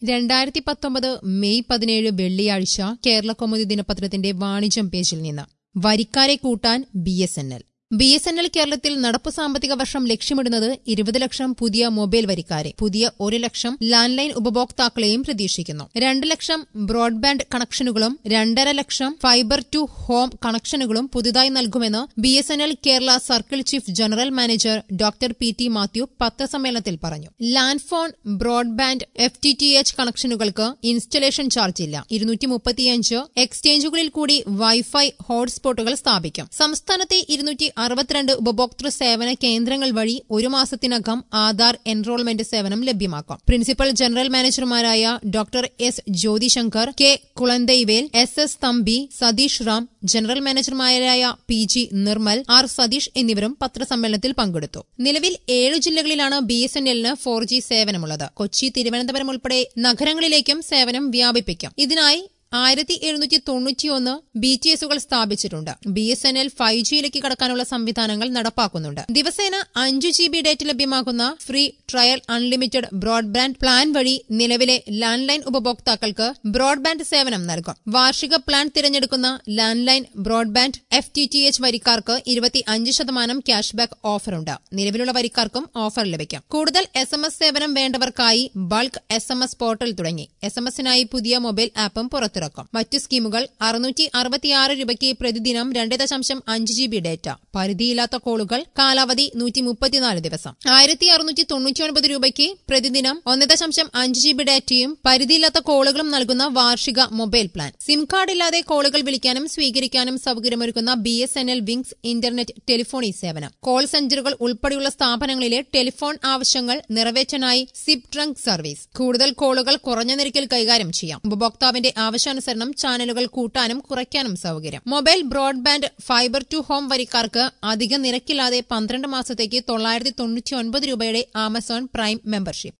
രണ്ടായിരത്തി പത്തൊമ്പത് മെയ് പതിനേഴ് വെള്ളിയാഴ്ച കേരള കൗമുദി ദിനപത്രത്തിന്റെ വാണിജ്യം പേജിൽ നിന്ന് വരിക്കാരെ കൂട്ടാൻ B S N L B S N L കേരളത്തിൽ നടപ്പു സാമ്പത്തിക വർഷം ലക്ഷ്യമിടുന്നത് ഇരുപത് ലക്ഷം പുതിയ മൊബൈൽ വരിക്കാരെ പുതിയ ഒരു ലക്ഷം ലാൻഡ് ലൈൻ ഉപഭോക്താക്കളെയും പ്രതീക്ഷിക്കുന്നു രണ്ട് ലക്ഷം ബ്രോഡ്ബാൻഡ് കണക്ഷനുകളും രണ്ടര ലക്ഷം ഫൈബർ ടു ഹോം കണക്ഷനുകളും പുതുതായി നൽകുമെന്ന് B S N L Kerala circle chief general manager doctor P T Mathew പത്രസമ്മേളനത്തിൽ പറഞ്ഞു land phone broadband F T T H കണക്ഷനുകൾക്ക് ഇൻസ്റ്റലേഷൻ ചാർജ് ഇല്ല ഇരുന്നൂറ്റി മുപ്പത്തിയഞ്ച് എക്സ്ചേഞ്ചുകളിൽ കൂടി വൈഫൈ ഹോട്ട്സ്പോട്ടുകൾ സ്ഥാപിക്കും സംസ്ഥാനത്തെ ഇരുന്നൂറ്റി അറുപത്തിരണ്ട് ഉപഭോക്തൃ സേവന കേന്ദ്രങ്ങൾ വഴി ഒരു മാസത്തിനകം ആധാർ എൻറോൾമെന്റ് സേവനം ലഭ്യമാക്കും പ്രിൻസിപ്പൽ ജനറൽ മാനേജർമാരായ doctor S Jyothishankar K Kulanthaivel S S Thampi Satheesh Ram general മാനേജർമാരായ P G Nirmal R Satheesh എന്നിവരും പത്രസമ്മേളനത്തിൽ പങ്കെടുത്തു നിലവിൽ ഏഴു ജില്ലകളിലാണ് ബി എസ് എൻ എല്ലിന് ഫോർ ജി സേവനമുള്ളത് കൊച്ചി തിരുവനന്തപുരം ഉൾപ്പെടെ നഗരങ്ങളിലേക്കും സേവനം വ്യാപിപ്പിക്കും ഇതിനായി ആയിരത്തി എഴുന്നൂറ്റി തൊണ്ണൂറ്റിയൊന്ന് ബി ടി എസുകൾ സ്ഥാപിച്ചിട്ടുണ്ട് B S N L five ജിയിലേക്ക് കടക്കാനുള്ള സംവിധാനങ്ങൾ നടപ്പാക്കുന്നുണ്ട് ദിവസേന അഞ്ചു ജി ബി ഡേറ്റ ലഭ്യമാക്കുന്ന free trial unlimited broadband plan വഴി നിലവിലെ ലാൻഡ് ലൈൻ ഉപഭോക്താക്കൾക്ക് ബ്രോഡ്ബാൻഡ് സേവനം നൽകും വാർഷിക പ്ലാൻ തിരഞ്ഞെടുക്കുന്ന land line broadband F T T H വരിക്കാർക്ക് ഇരുപത്തി അഞ്ച് ശതമാനം ക്യാഷ് ബാക്ക് ഓഫറുണ്ട് നിലവിലുള്ള വരിക്കാർക്കും ഓഫർ ലഭിക്കും കൂടുതൽ എസ് എം എസ് സേവനം വേണ്ടവർക്കായി bulk S M S portal തുടങ്ങി എസ് എം എസിനായി പുതിയ മൊബൈൽ ആപ്പും പുറത്തിറക്കും മറ്റു സ്കീമുകൾ അറുന്നൂറ്റി അറുപത്തിയാറ് രൂപയ്ക്ക് പ്രതിദിനം രണ്ട് ദശാംശം അഞ്ച് ജി ബി ഡേറ്റ പരിധിയില്ലാത്ത കോളുകൾ കാലാവധി നൂറ്റി മുപ്പത്തിനാല് ദിവസം ആയിരത്തി അറുന്നൂറ്റി തൊണ്ണൂറ്റിയൊൻപത് രൂപയ്ക്ക് പ്രതിദിനം ഒന്ന് ദശാംശം അഞ്ച് ജി ബി ഡേറ്റയും പരിധിയില്ലാത്ത കോളുകളും നൽകുന്ന വാർഷിക മൊബൈൽ പ്ലാൻ സിം കാർഡ് ഇല്ലാതെ കോളുകൾ വിളിക്കാനും സ്വീകരിക്കാനും സൌകര്യമൊരുക്കുന്ന B S N L wings internet telephony സേവനം കോൾ സെന്ററുകൾ ഉൾപ്പെടെയുള്ള സ്ഥാപനങ്ങളിലെ ടെലിഫോൺ ആവശ്യങ്ങൾ നിറവേറ്റാനായി സിപ് ട്രങ്ക് സർവീസ് കൂടുതൽ കോളുകൾ കുറഞ്ഞ നിരക്കിൽ കൈകാര്യം ചെയ്യാം ഉപഭോക്താവിന്റെ ആവശ്യാനുസരണം ചാനലുകൾ കൂട്ടാനും കുറയ്ക്കാനും സൌകര്യം mobile broadband fibre to home വരിക്കാർക്ക് അധിക നിരക്കില്ലാതെ പന്ത്രണ്ട് മാസത്തേക്ക് തൊള്ളായിരത്തി തൊണ്ണൂറ്റി ഒൻപത് രൂപയുടെ ആമസോൺ പ്രൈം മെമ്പർഷിപ്പ്